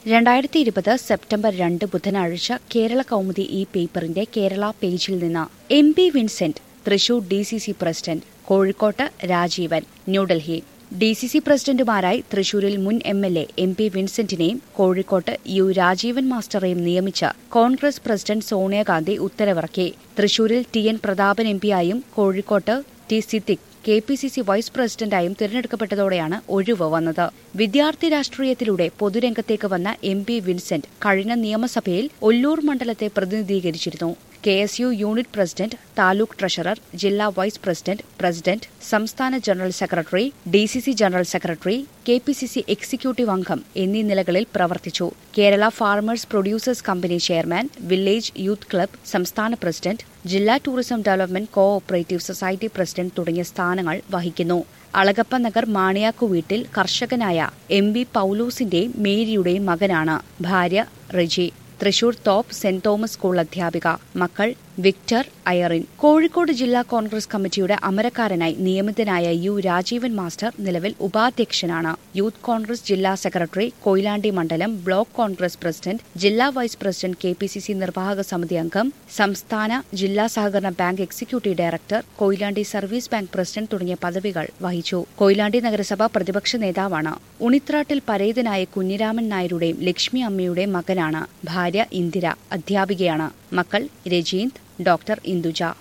രണ്ടായിരത്തി ഇരുപത് സെപ്റ്റംബർ രണ്ട് ബുധനാഴ്ച കേരള കൗമുദി ഈ പേപ്പറിന്റെ കേരള പേജിൽ നിന്ന് M P Vincent Thrissur D C C president കോഴിക്കോട്ട് Rajeevan New Delhi D C C പ്രസിഡന്റുമാരായി തൃശൂരിൽ മുൻ M L A M P വിൻസെന്റിനെയും കോഴിക്കോട്ട് യു രാജീവൻ മാസ്റ്ററെയും നിയമിച്ച കോൺഗ്രസ് പ്രസിഡന്റ് സോണിയാഗാന്ധി ഉത്തരവിറക്കി തൃശൂരിൽ ടി എൻ പ്രതാപൻ എം പിയായും കോഴിക്കോട്ട് T Siddique K P C C vice പ്രസിഡന്റായും തിരഞ്ഞെടുക്കപ്പെട്ടതോടെയാണ് ഒഴിവ് വന്നത് വിദ്യാർത്ഥി രാഷ്ട്രീയത്തിലൂടെ പൊതുരംഗത്തേക്ക് വന്ന എം പി വിൻസെന്റ് കഴിഞ്ഞ നിയമസഭയിൽ ഒല്ലൂർ മണ്ഡലത്തെ പ്രതിനിധീകരിച്ചിരുന്നു K S U unit president taluk treasurer ജില്ലാ വൈസ് പ്രസിഡന്റ് പ്രസിഡന്റ് സംസ്ഥാന general secretary D C C general secretary K P C C executive അംഗം എന്നീ നിലകളിൽ പ്രവർത്തിച്ചു Kerala farmers producers company chairman village youth club സംസ്ഥാന പ്രസിഡന്റ് ജില്ലാ tourism development cooperative society president തുടങ്ങിയ സ്ഥാനങ്ങൾ വഹിക്കുന്നു അളഗപ്പ നഗർ മാണിയാക്കു വീട്ടിൽ കർഷകനായ എം വി പൌലൂസിന്റെയും മേരിയുടെയും മകനാണ് ഭാര്യ Reji Thrissur Thope saint Thomas school അധ്യാപിക മക്കൾ വിക്ടർ അയറിൻ കോഴിക്കോട് ജില്ലാ കോൺഗ്രസ് കമ്മിറ്റിയുടെ അമരക്കാരനായി നിയമിതനായ യു രാജീവൻ മാസ്റ്റർ നിലവിൽ ഉപാധ്യക്ഷനാണ് യൂത്ത് കോൺഗ്രസ് ജില്ലാ സെക്രട്ടറി കൊയിലാണ്ടി മണ്ഡലം ബ്ലോക്ക് കോൺഗ്രസ് പ്രസിഡന്റ് ജില്ലാ vice president K P C C നിർവാഹക സമിതി അംഗം സംസ്ഥാന ജില്ലാ സഹകരണ bank executive director Koyilandy service bank president തുടങ്ങിയ പദവികൾ വഹിച്ചു കൊയിലാണ്ടി നഗരസഭ പ്രതിപക്ഷ നേതാവാണ് ഉണിത്രാട്ടിൽ പരേതനായ കുഞ്ഞിരാമൻ നായരുടെയും ലക്ഷ്മി അമ്മയുടെയും മകനാണ് ഭാര്യ ഇന്ദിര അധ്യാപികയാണ് മക്കൾ രജീന്ദ് ഡോക്ടർ ഇന്ദുജ